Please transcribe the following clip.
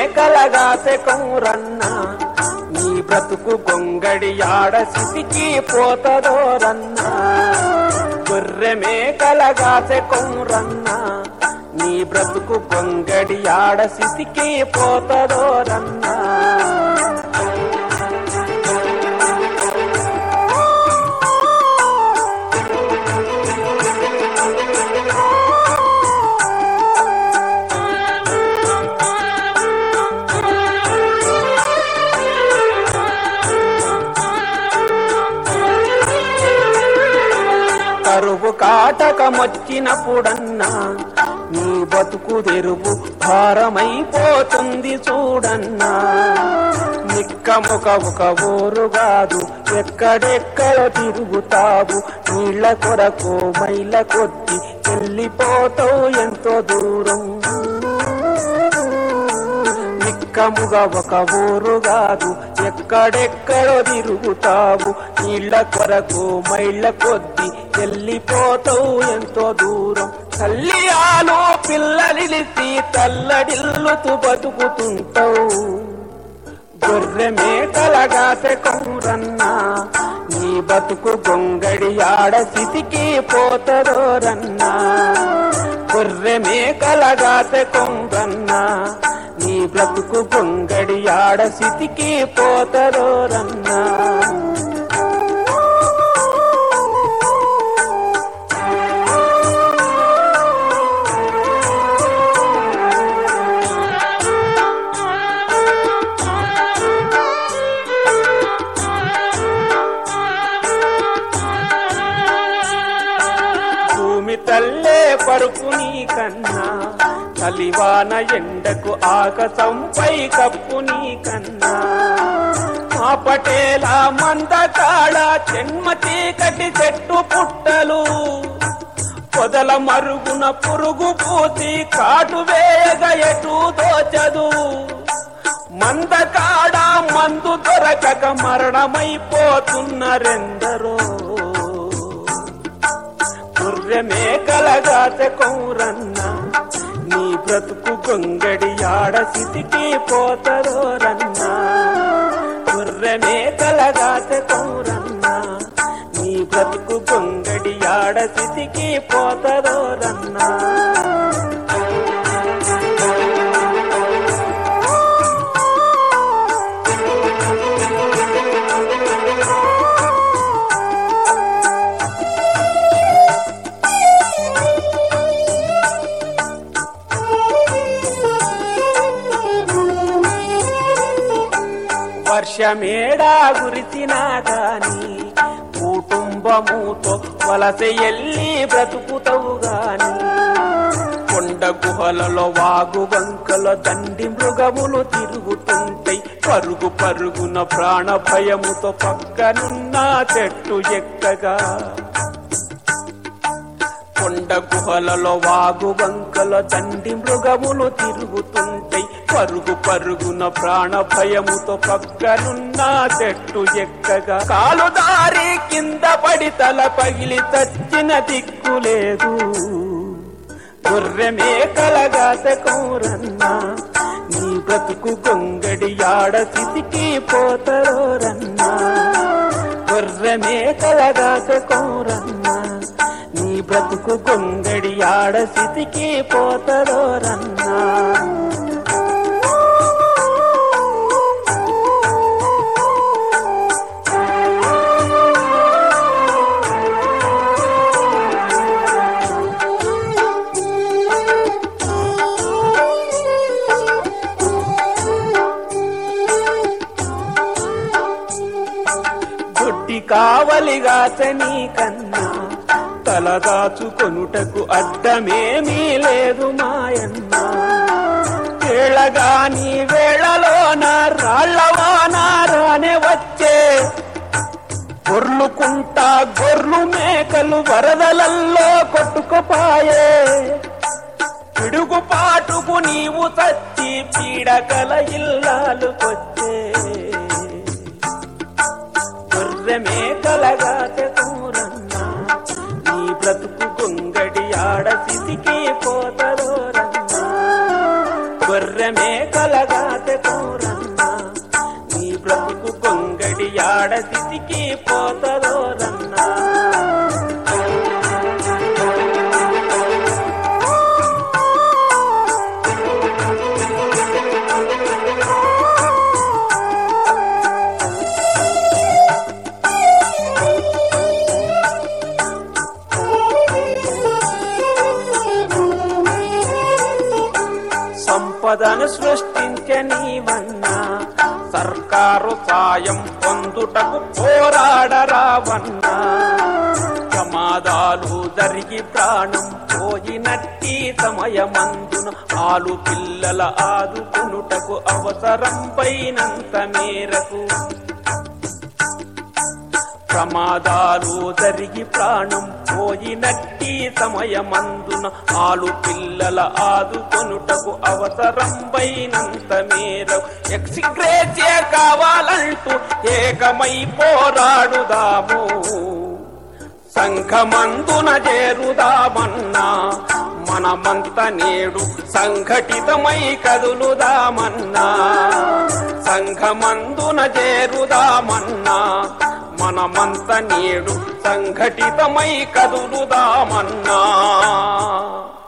మేకలగాసె కౌరన్న నీ బ్రతుకు గొంగడి ఆడ సిసికి పోతదోరన్న గొర్రె మేకలగాసె కౌరన్న నీ బ్రతుకు గొంగడి ఆడ సిసికి పోతదోరన్న కరువు కాటకమొచ్చినప్పుడన్నా నీ బతుకు తెరువు భారమైపోతుంది చూడన్నా నిక్కముక ఒక ఊరు కాదు ఎక్కడెక్కడ తిరుగుతావు నీళ్ళ కొరకు మైల కొద్ది వెళ్ళిపోతావు ఎంతో దూరం నిక్కముగా ఒక ఊరు కాదు ఎక్కడెక్కడో తిరుగుతావు నీళ్ళ కొరకు మైళ్ళ కొద్ది వెళ్ళిపోతావు ఎంతో దూరం తల్లి ఆలో పిల్లలిసి తల్లడిల్లుతూ బతుకుతుంటావు గొర్రె మేకలగాసె కౌరన్నా నీ బతుకు గొంగడి ఆడ సితికి పోతదోరన్నా గొర్రె మేకలగాసె కౌరన్నా నీ బ్రతుకు గొంగడి ఆడ సితికి పోతదోరన్నా భూమి తల్లే పరుపు నీ కన్నా కలివాన ఎండకు ఆకసంపై కప్పు నీ కన్నా మా పటేల మందకాడ చెన్మ చీకటి చెట్టు పుట్టలు పొదల మరుగున పురుగు పూసి కాటు వేయగ ఎటు దోచదు మందకాడ మందు దొరకక మరణమైపోతున్నరెందరో గుర్రె మేకలగాత కౌరన్న నీ బ్రతుకు గొంగడి ఆడ సితికి పోతరోరన్న గుర్రె మేకలగాత కౌరన్న నీ బ్రతుకు గొంగడి ఆడ సితికి పోతరోరన్నా వర్షమేడా గురిసినా గాని కుటుంబముతో వలస ఎల్లి బ్రతుకుతవు గాని కొండ గుహలలో వాగు వంకలో దండి మృగములు తిరుగుతుంటాయి పరుగు పరుగున ప్రాణ భయముతో పక్కనున్న చెట్టు ఎక్కగా కొండ గుహలలో వాగు వంకల దండి మృగములు తిరుగుతుంటాయి పరుగు పరుగున ప్రాణ భయముతో పక్కనున్న చెట్టు ఎక్కగా కాలు దారి కింద పడి తల పగిలి చచ్చిన దిక్కు లేదు గొర్రె మేకలగాత కౌరన్నా నీ బ్రతుకు గొంగడి ఆడ సితికి పోతరోరన్నా గొర్రె మేకలగాత కౌరన్నా నీ బ్రతుకు గొంగడి ఆడ సితికి పోతరోరన్నా దొడ్డి కావలిగాచని కన్నా తలదాచుకొనుటకు అడ్డమేమీ లేదు మాయన్న వేళగాని వేళలోన రాళ్ళవాన రానే వచ్చే గొర్లుకుంటా గొర్లు మేకలు వరదలల్లో కొట్టుకుపాయే పిడుగుపాటుకు నీవు చచ్చి పీడకల ఇల్లాలుకొచ్చే గొర్రె మేకలగా కూరన్నా నీ బ్రతుకు గొంగడి ఆడ సిసికి పోతరోరన్నా గొర్రె మేకలగా తూరన్నా నీ బ్రతుకు గొంగడి ఆడ స్థితికి పోతదోరన్నా సంపదను సృష్టించే నీవన్నా సర్కారు సాయం పొందుటకు పోరాడరావన్నా ప్రమాదాలు జరిగి ప్రాణం పోయినట్టి సమయమందున ఆలు పిల్లల ఆదుకునుటకు అవసరం పైనంత మేరకు ప్రమాదాలు జరిగి ప్రాణం పోయినట్టి సమయమందున ఆలు పిల్లల ఆదుకొనుటకు అవసరం పైనంత మేర ఎక్సిగ్రేచే కావాలంటూ ఏకమై పోరాడుదాము సంఘమందున చేరుదామన్నా మనమంత నేడు సంఘటితమై కదులుదామన్నా సంఘమందున చేరుదామన్నా మనమంత నేడు సంఘటితమై కదులుదామన్నా